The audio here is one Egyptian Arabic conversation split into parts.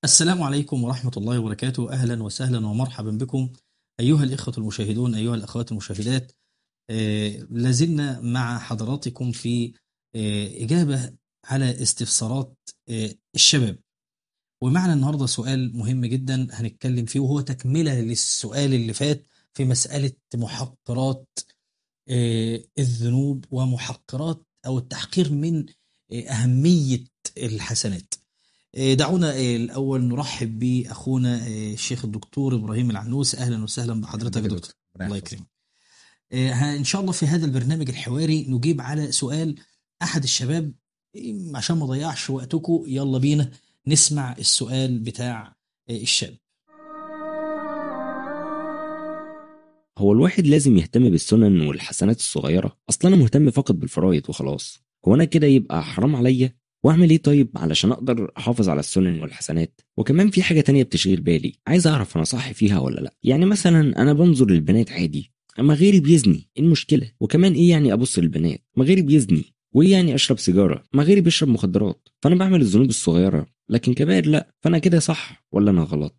السلام عليكم ورحمة الله وبركاته أهلا وسهلا ومرحبا بكم أيها الإخوة المشاهدون أيها الأخوات المشاهدات آه، لازلنا مع حضراتكم في آه، إجابة على استفسارات آه، الشباب ومعنا النهاردة سؤال مهم جدا هنتكلم فيه وهو تكملة للسؤال اللي فات في مسألة محقرات آه، الذنوب ومحقرات أو التحقير من آه، أهمية الحسنات آه، دعونا آه، الأول نرحب بأخونا آه، الشيخ الدكتور إبراهيم العنوس أهلا وسهلا بحضرتك يا دكتور الله يكرمك آه، ها- إن شاء الله في هذا البرنامج الحواري نجيب على سؤال أحد الشباب إيه، عشان ما ضيعش وقتكم يلا بينا نسمع السؤال بتاع آه، الشاب هو الواحد لازم يهتم بالسنن والحسنات الصغيرة أصلا أنا مهتم فقط بالفرائض وخلاص هو أنا كده يبقى حرام عليا وأعمل إيه طيب علشان أقدر أحافظ على السنن والحسنات وكمان في حاجة تانية بتشغل بالي عايز أعرف أنا صح فيها ولا لأ يعني مثلا أنا بنظر للبنات عادي أما غيري بيزني إيه المشكلة وكمان إيه يعني أبص للبنات ما غيري بيزني وإيه يعني أشرب سيجارة ما غيري بيشرب مخدرات فأنا بعمل الذنوب الصغيرة لكن كبائر لأ فأنا كده صح ولا أنا غلط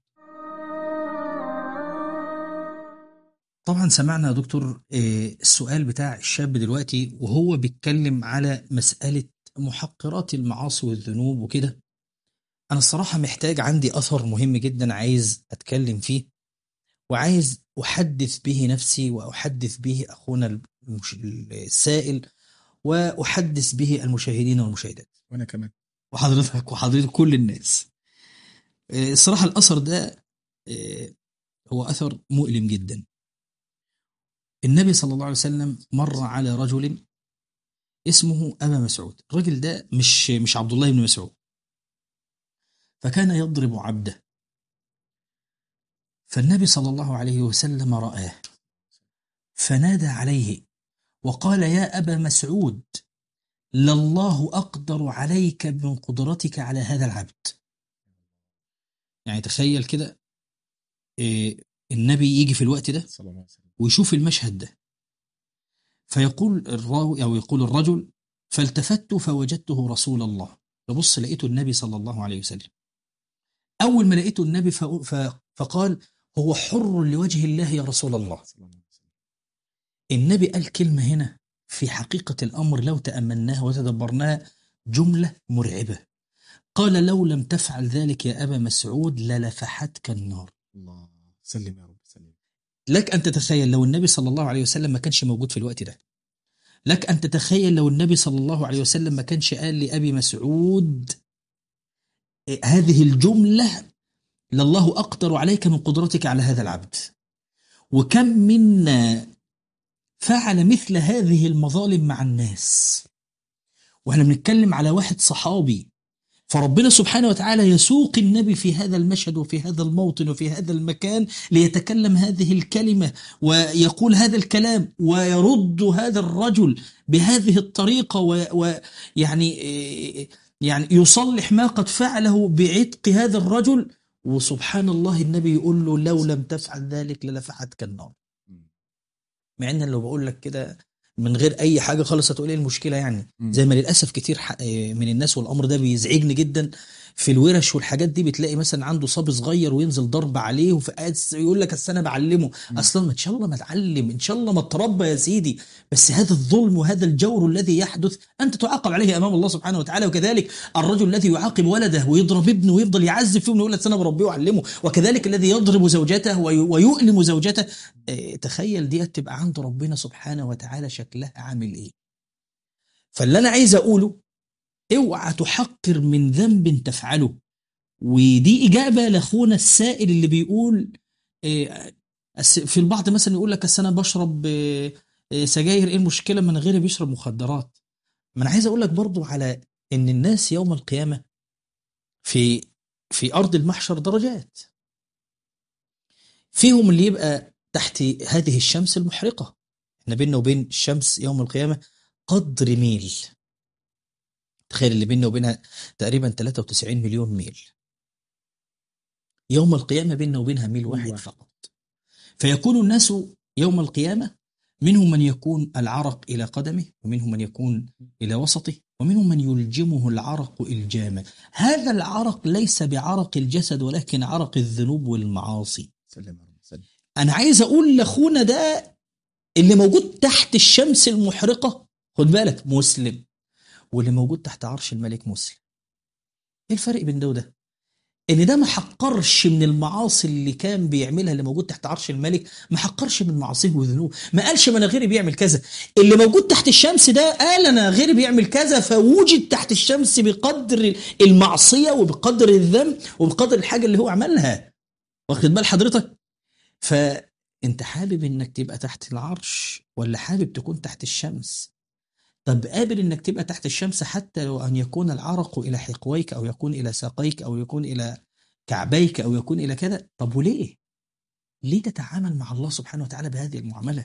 طبعا سمعنا يا دكتور آه، السؤال بتاع الشاب دلوقتي وهو بيتكلم على مسألة محقرات المعاصي والذنوب وكده أنا الصراحة محتاج عندي أثر مهم جدا عايز أتكلم فيه وعايز أحدث به نفسي وأحدث به أخونا المش... السائل وأحدث به المشاهدين والمشاهدات وانا كمان وحضرتك وحضرتك كل الناس آه، الصراحة الأثر ده آه، هو أثر مؤلم جدا النبي صلى الله عليه وسلم مر على رجل اسمه أبا مسعود الرجل ده مش مش عبد الله بن مسعود فكان يضرب عبده فالنبي صلى الله عليه وسلم رآه فنادى عليه وقال يا أبا مسعود لله أقدر عليك من قدرتك على هذا العبد يعني تخيل كده إيه، النبي يجي في الوقت ده صلى الله عليه وسلم ويشوف المشهد ده فيقول الراوي أو يقول الرجل فالتفت فوجدته رسول الله فبص لقيته النبي صلى الله عليه وسلم أول ما لقيته النبي ف- ف- فقال هو حر لوجه الله يا رسول الله صلى الله عليه وسلم النبي قال كلمة هنا في حقيقة الأمر لو تأملناها وتدبرناها جملة مرعبة قال لو لم تفعل ذلك يا أبا مسعود للفحتك النار الله سلم يا رب سلم لك أن تتخيل لو النبي صلى الله عليه وسلم ما كانش موجود في الوقت ده لك أن تتخيل لو النبي صلى الله عليه وسلم ما كانش قال لأبي مسعود إيه، هذه الجملة لله أقدر عليك من قدرتك على هذا العبد وكم منا فعل مثل هذه المظالم مع الناس واحنا بنتكلم على واحد صحابي فربنا سبحانه وتعالى يسوق النبي في هذا المشهد وفي هذا الموطن وفي هذا المكان ليتكلم هذه الكلمة ويقول هذا الكلام ويرد هذا الرجل بهذه الطريقة ويعني يعني يصلح ما قد فعله بعتق هذا الرجل وسبحان الله النبي يقول له لو لم تفعل ذلك للفحتك النار مع ان لو بقول لك كده من غير اي حاجه خالص هتقول ايه المشكله يعني مم. زي ما للاسف كتير ح- آه، من الناس والامر ده بيزعجني جدا في الورش والحاجات دي بتلاقي مثلا عنده صبي صغير وينزل ضرب عليه وفي قاعد يقول لك اصل انا بعلمه مم. اصلا ما ان شاء الله ما اتعلم ان شاء الله ما اتربى يا سيدي بس هذا الظلم وهذا الجور الذي يحدث انت تعاقب عليه امام الله سبحانه وتعالى وكذلك الرجل الذي يعاقب ولده ويضرب ابنه ويفضل يعذب فيه ويقول لك انا بربيه واعلمه وكذلك الذي يضرب زوجته وي- ويؤلم زوجته آه، تخيل دي تبقى عند ربنا سبحانه وتعالى شكلها عامل ايه فاللي انا عايز اقوله اوعى تحقر من ذنب تفعله ودي اجابه لاخونا السائل اللي بيقول إيه، أس- في البعض مثلا يقول لك أصل انا بشرب إيه، إيه، سجاير ايه المشكله من غيري بيشرب مخدرات ما انا عايز اقول لك برضو على ان الناس يوم القيامه في في ارض المحشر درجات فيهم اللي يبقى تحت هذه الشمس المحرقه احنا بيننا وبين الشمس يوم القيامه قدر ميل تخيل اللي بيننا وبينها تقريبا 93 مليون ميل يوم القيامة بيننا وبينها ميل واحد واحد. فقط فيكون الناس يوم القيامة منهم من يكون العرق إلى قدمه ومنهم من يكون إلى وسطه ومنهم من يلجمه العرق إلجاما هذا العرق ليس بعرق الجسد ولكن عرق الذنوب والمعاصي سلم يا رب سلم أنا عايز أقول لأخونا ده اللي موجود تحت الشمس المحرقة خد بالك مسلم واللي موجود تحت عرش الملك مسلم ايه الفرق بين ده وده ان ده ما حقرش من المعاصي اللي كان بيعملها اللي موجود تحت عرش الملك ما حقرش من معاصيه وذنوبه ما قالش ما انا غيري بيعمل كذا اللي موجود تحت الشمس ده قال انا غيري بيعمل كذا فوجد تحت الشمس بقدر المعصيه وبقدر الذنب وبقدر الحاجه اللي هو عملها واخد بال حضرتك فانت حابب انك تبقى تحت العرش ولا حابب تكون تحت الشمس طب قابل انك تبقى تحت الشمس حتى لو ان يكون العرق الى حقويك او يكون الى ساقيك او يكون الى كعبيك او يكون الى كذا طب وليه ليه تتعامل مع الله سبحانه وتعالى بهذه المعامله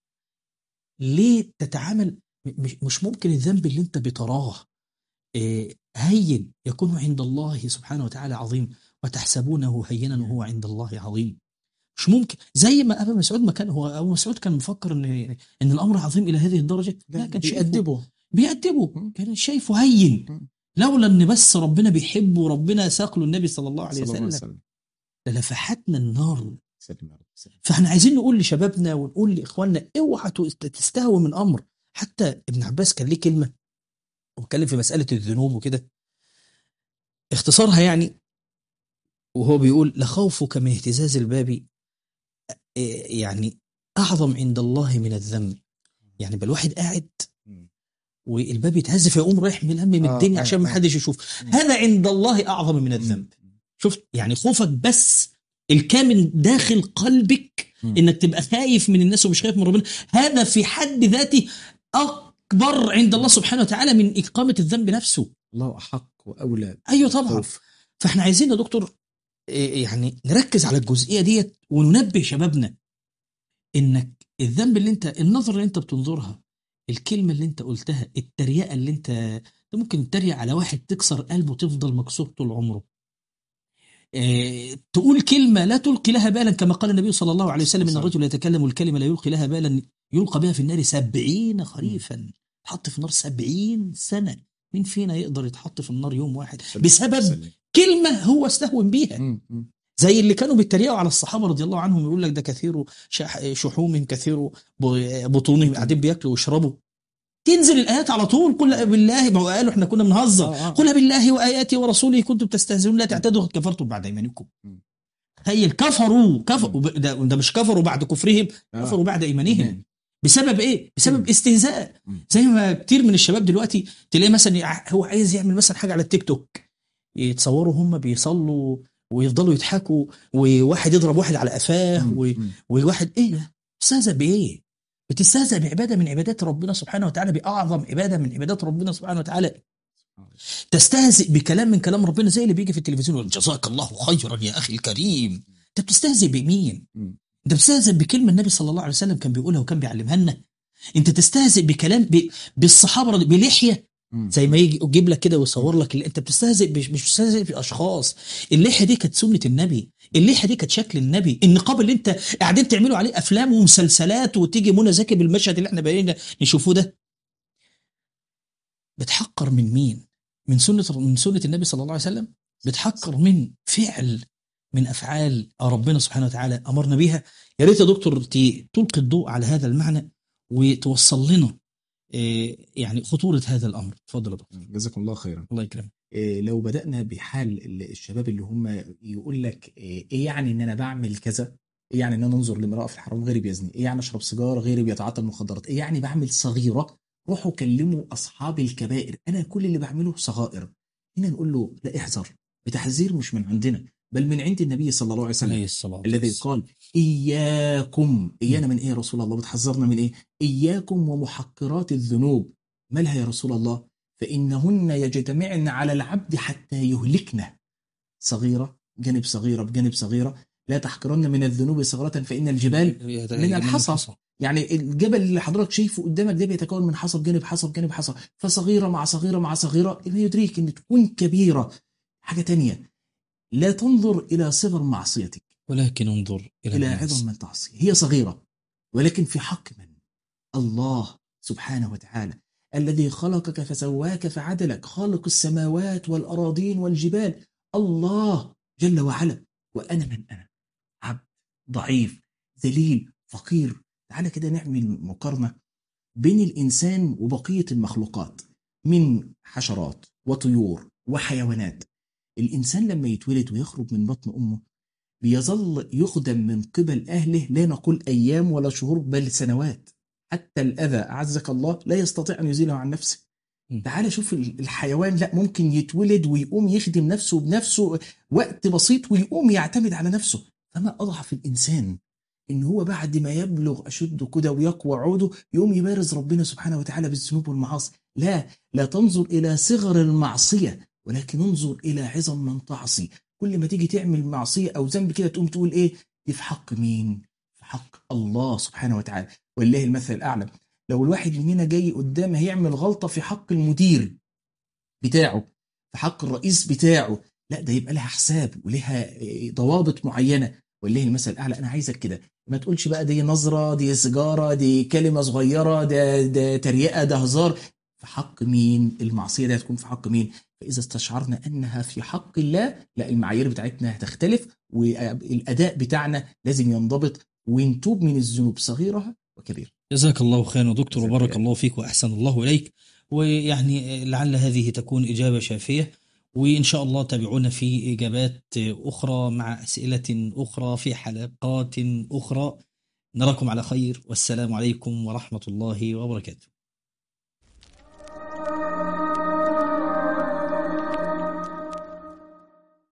ليه تتعامل م- مش- مش ممكن الذنب اللي انت بتراه آه، هين يكون عند الله سبحانه وتعالى عظيم وتحسبونه هينا وهو عند الله عظيم مش ممكن زي ما ابو مسعود ما كان هو ابو مسعود كان مفكر ان ان الامر عظيم الى هذه الدرجه لا كان شايف بيأدبه بيأدبه مم. كان شايفه هين مم. لولا ان بس ربنا بيحبه وربنا ساق له النبي صلى الله عليه صلى الله عليه وسلم وسلم للفحتنا النار سلم يا رب سلم فاحنا عايزين نقول لشبابنا ونقول لاخواننا اوعى تست- تستهوى من امر حتى ابن عباس كان ليه كلمه واتكلم في مساله الذنوب وكده اختصارها يعني وهو بيقول لخوفك من اهتزاز الباب إيه، يعني اعظم عند الله من الذنب يعني بل واحد قاعد مم. والباب يتهز فيقوم رايح من هم من آه، الدنيا آه، عشان ما آه. حدش يشوف مم. هذا عند الله اعظم من الذنب مم. شفت يعني خوفك بس الكامن داخل قلبك مم. انك تبقى خايف من الناس ومش خايف من ربنا هذا في حد ذاته اكبر عند الله سبحانه وتعالى من اقامه الذنب نفسه الله احق واولى ايوه طبعا خوف. فاحنا عايزين يا دكتور إيه يعني نركز على الجزئيه ديت وننبه شبابنا انك الذنب اللي انت النظره اللي انت بتنظرها الكلمه اللي انت قلتها التريقه اللي انت انت ممكن تتريق على واحد تكسر قلبه وتفضل مكسور طول عمره إيه تقول كلمه لا تلقي لها بالا كما قال النبي صلى الله عليه وسلم ان الرجل يتكلم الكلمه لا يلقي لها بالا يلقى بها في النار سبعين خريفا تحط في النار سبعين سنه مين فينا يقدر يتحط في النار يوم واحد سلم. بسبب سلم. كلمه هو استهون بيها مم. مم. زي اللي كانوا بيتريقوا على الصحابه رضي الله عنهم يقول لك ده كثير شح- شحومهم كثير ب- بطونهم قاعدين بياكلوا ويشربوا تنزل الايات على طول قل بالله ما هو قالوا احنا كنا بنهزر آه، آه. قل بالله واياته ورسوله كنتم تستهزئون لا تعتدوا قد كفرتم بعد ايمانكم مم. تخيل كفروا كفروا ده, ده مش كفروا بعد كفرهم آه. كفروا بعد ايمانهم مم. بسبب ايه؟ بسبب مم. استهزاء مم. زي ما كتير من الشباب دلوقتي تلاقي مثلا يع- هو عايز يعمل مثلا حاجه على التيك توك يتصوروا هم بيصلوا ويفضلوا يضحكوا وواحد يضرب واحد على قفاه مم. و- مم. وواحد ايه ده؟ بتستهزأ بايه؟ بتستهزأ بعباده من عبادات ربنا سبحانه وتعالى باعظم عباده من عبادات ربنا سبحانه وتعالى تستهزئ بكلام من كلام ربنا زي اللي بيجي في التلفزيون يقول جزاك الله خيرا يا اخي الكريم انت بتستهزئ بمين؟ مم. انت بتستهزئ بكلمه النبي صلى الله عليه وسلم كان بيقولها وكان بيعلمها لنا انت تستهزئ بكلام ب... بالصحابه رضي- بلحيه مم. زي ما يجي يجيب لك كده ويصور لك اللي انت بتستهزئ مش مش بتستهزئ باشخاص اللحيه دي كانت سنه النبي اللحيه دي كانت شكل النبي النقاب اللي انت قاعدين تعملوا عليه افلام ومسلسلات وتيجي منى زكي بالمشهد اللي احنا بقينا نشوفوه ده بتحقر من مين من سنه من سنه النبي صلى الله عليه وسلم بتحقر من فعل من افعال ربنا سبحانه وتعالى امرنا بيها يا ريت يا دكتور ت- تلقي الضوء على هذا المعنى وتوصل لنا إيه، يعني خطوره هذا الامر اتفضل يا دكتور جزاكم الله خيرا الله يكرمك إيه، لو بدأنا بحال ال- الشباب اللي هم يقول لك إيه إيه يعني ان انا بعمل كذا ايه يعني ان انا انظر لامرأة في الحرام غيري بيزني ايه يعني اشرب سيجاره غيري بيتعاطى المخدرات ايه يعني بعمل صغيرة روحوا كلموا اصحاب الكبائر انا كل اللي بعمله صغائر هنا نقول له لا احذر بتحذير مش من عندنا بل من عند النبي صلى الله عليه وسلم عليه الصلاه الذي والسلام. قال إياكم إيانا من إيه يا رسول الله بتحذرنا من إيه إياكم ومحقرات الذنوب مالها يا رسول الله فإنهن يجتمعن على العبد حتى يهلكنه صغيرة جانب صغيرة بجانب صغيرة لا تحقرن من الذنوب صغيرة فإن الجبال من الحصى. يعني الجبل اللي حضرتك شايفه قدامك ده بيتكون من حصى بجانب حصى بجانب حصى فصغيرة مع صغيرة مع صغيرة ما يدريك أن تكون كبيرة حاجة تانية لا تنظر إلى صغر معصيتك ولكن انظر الى إلى الناس. عظم من تعصي هي صغيرة ولكن في حق من الله سبحانه وتعالى الذي خلقك فسواك فعدلك خالق السماوات والأراضين والجبال الله جل وعلا وأنا من أنا عبد ضعيف ذليل فقير تعالى كده نعمل مقارنة بين الإنسان وبقية المخلوقات من حشرات وطيور وحيوانات الإنسان لما يتولد ويخرج من بطن أمه بيظل يخدم من قبل أهله لا نقول أيام ولا شهور بل سنوات حتى الأذى أعزك الله لا يستطيع أن يزيله عن نفسه م. تعال شوف ال- الحيوان لا ممكن يتولد ويقوم يخدم نفسه بنفسه وقت بسيط ويقوم يعتمد على نفسه فما أضعف الإنسان إن هو بعد ما يبلغ أشده كده ويقوى عوده يقوم يبارز ربنا سبحانه وتعالى بالذنوب والمعاصي لا لا تنظر إلى صغر المعصية ولكن انظر إلى عظم من تعصي كل ما تيجي تعمل معصية أو ذنب كده تقوم تقول إيه دي في حق مين في حق الله سبحانه وتعالى ولله المثل الأعلى لو الواحد مننا جاي قدام هيعمل غلطة في حق المدير بتاعه في حق الرئيس بتاعه لا ده يبقى لها حساب ولها إيه، ضوابط معينة ولله المثل الأعلى أنا عايزك كده ما تقولش بقى دي نظرة دي سيجارة دي كلمة صغيرة ده ده تريقة ده هزار في حق مين المعصية دي هتكون في حق مين فإذا استشعرنا أنها في حق الله لا المعايير بتاعتنا هتختلف والأداء بتاعنا لازم ينضبط ونتوب من الذنوب صغيرها وكبيرة جزاك الله خيرا يا دكتور جزاك وبارك الله. الله فيك وأحسن الله إليك ويعني لعل هذه تكون إجابة شافية وإن شاء الله تابعونا في إجابات أخرى مع أسئلة أخرى في حلقات أخرى نراكم على خير والسلام عليكم ورحمة الله وبركاته